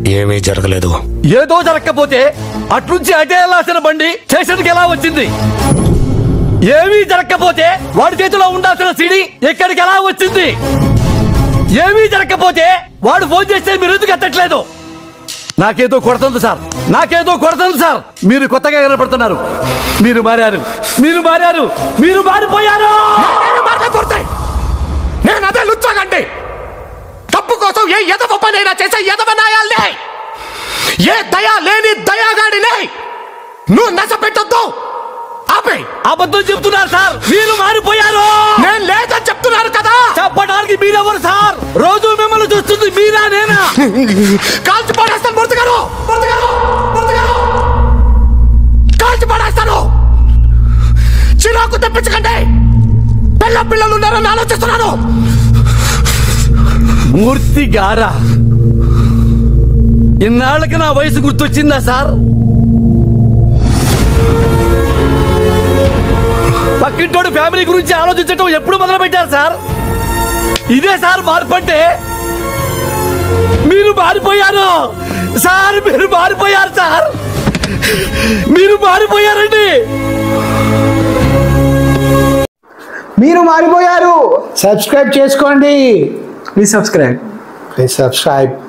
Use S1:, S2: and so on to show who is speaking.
S1: ఏమీ జరగలేదు
S2: ఏదో జరగకపోతే అట్నుంచి అటే వెళ్ళాల్సిన బండి స్టేషన్కి ఎలా వచ్చింది ఏమీ జరగకపోతే వాడి చేతిలో ఉండాల్సిన సిడి ఎక్కడికి ఎలా వచ్చింది ఏమీ జరగకపోతే వాడు ఫోన్ చేస్తే మీరు ఎందుకు ఎత్తట్లేదు నాకేదో కొడుతుంది సార్ నాకేదో కొడుతుంది సార్ మీరు కొత్తగా కనపడుతున్నారు మీరు మారారు మీరు మారారు మీరు మారిపోయారు
S3: నేను మాట్లాడుతాయి నేను అదే లుచ్చాగండి డబ్బు కోసం ఏ ఎదవ పనైనా చేసే ఎదవ నాయాలనే ఏ దయా లేని దయాగాడినే నువ్వు నశ పెట్టొద్దు ఆపే
S2: అబద్ధం చెప్తున్నారు సార్ మీరు మారిపోయారు
S3: నేను లేదని చెప్తున్నాను కదా
S2: చెప్పడానికి మీరెవరు సార్ రోజు మిమ్మల్ని చూస్తుంది మీరా నేనా
S3: కాల్చి పడేస్తాను మురతగారు మురతగారు మురతగారు కాల్చి పడేస్తాను చిరాకు తెప్పించకండి పిల్ల పిల్లలు ఉన్నారని ఆలోచిస్తున్నాను
S2: మూర్తి గారా ఇన్నాళ్ళకి నా వయసు గుర్తొచ్చిందా సార్ పక్కింటోడు ఫ్యామిలీ గురించి ఆలోచించటం ఎప్పుడు మొదలు పెట్టారు సార్ ఇదే సార్ మార్పు అంటే మీరు మారిపోయారు సార్ మీరు మారిపోయారు సార్ మీరు మారిపోయారండి
S4: మీరు మారిపోయారు
S5: సబ్స్క్రైబ్ చేసుకోండి
S4: ప్లీజ్ సబ్స్క్రైబ్
S5: ప్లీజ్ సబ్స్క్రైబ్